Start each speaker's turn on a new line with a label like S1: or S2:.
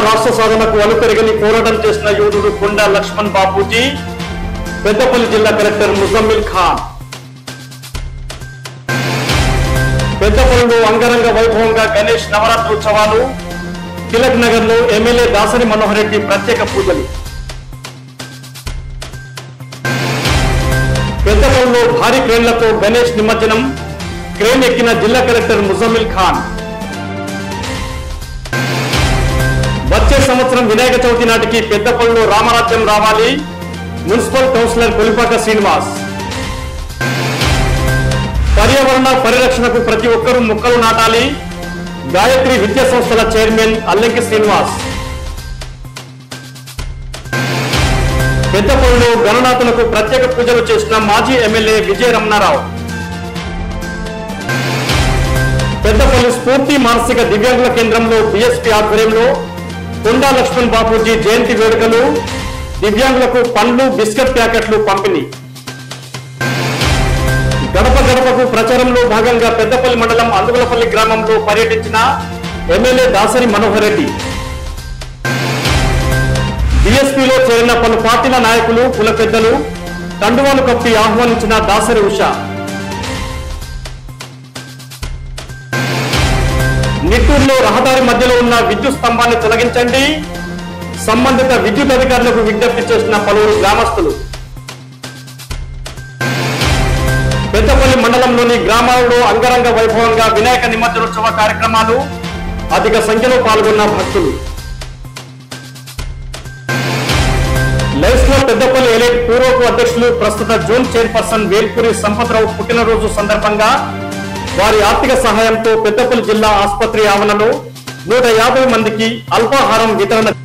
S1: రాష్ట్ర సాధనకు అలుపెరగని పోరాటం చేసిన యోధుడు కొండా లక్ష్మణ్ బాపూజీ పెద్దపల్లి జిల్లా కలెక్టర్ ముజమ్మిల్ ఖాన్ పెద్దపల్లిలో అంగరంగ వైభవంగా గణేష్ నవరాత్రోత్సవాలు తిలక్ నగర్ లో ఎమ్మెల్యే దాసరి మనోహర్ రెడ్డి ప్రత్యేక పూజలు పెద్దపల్లిలో భారీ క్రేన్లతో గణేష్ నిమజ్జనం క్రేన్ ఎక్కిన జిల్లా కలెక్టర్ ముజమ్మిల్ ఖాన్ వచ్చే సంవత్సరం వినాయక చవితి నాటికి పెద్దపల్లిలో రామరాజ్యం రావాలి మున్సిపల్ కౌన్సిలర్ కొలిపాక శ్రీనివాస్ పర్యావరణ పరిరక్షణకు ప్రతి ఒక్కరూ మొక్కలు నాటాలి గాయత్రి విద్యా సంస్థల చైర్మన్ అల్లంకి శ్రీనివాస్ పెద్దపల్లిలో గణనాథులకు ప్రత్యేక పూజలు చేసిన మాజీ ఎమ్మెల్యే విజయ రమణారావు పెద్దపల్లి స్ఫూర్తి మానసిక దివ్యాంగుల కేంద్రంలో బిఎస్పీ ఆధ్వర్యంలో కొండా లక్ష్మణ్ బాపూజీ జయంతి వేడుకలు దివ్యాంగులకు పండ్లు బిస్కెట్ ప్యాకెట్లు పంపిణీ గడప గడపకు ప్రచారంలో భాగంగా పెద్దపల్లి మండలం అందుగులపల్లి గ్రామంలో పర్యటించిన ఎమ్మెల్యే దాసరి మనోహర్ రెడ్డి బీఎస్పీలో చేరిన పలు పార్టీల నాయకులు కుల పెద్దలు కండువాలు కప్పి ఆహ్వానించిన దాసరి ఉష నిట్టూరులో రహదారి మధ్యలో ఉన్న విద్యుత్ స్తంభాన్ని తొలగించండి సంబంధిత విద్యుత్ అధికారులకు విజ్ఞప్తి చేసిన పలువురు గ్రామస్తులు పెద్దపల్లి మండలంలోని గ్రామాలలో అంగరంగ వైభవంగా వినాయక నిమజ్జనోత్సవ కార్యక్రమాలు అధిక సంఖ్యలో పాల్గొన్న భక్తులు లైఫ్ లో పెద్దపల్లి ఎలైట్ పూర్వపు అధ్యక్షులు ప్రస్తుత జోన్ చైర్పర్సన్ వేల్పూరి సంపత్రావు పుట్టినరోజు సందర్భంగా వారి ఆర్థిక సహాయంతో పెద్దపల్లి జిల్లా ఆసుపత్రి ఆవరణలో నూట యాభై మందికి అల్పాహారం వితరణ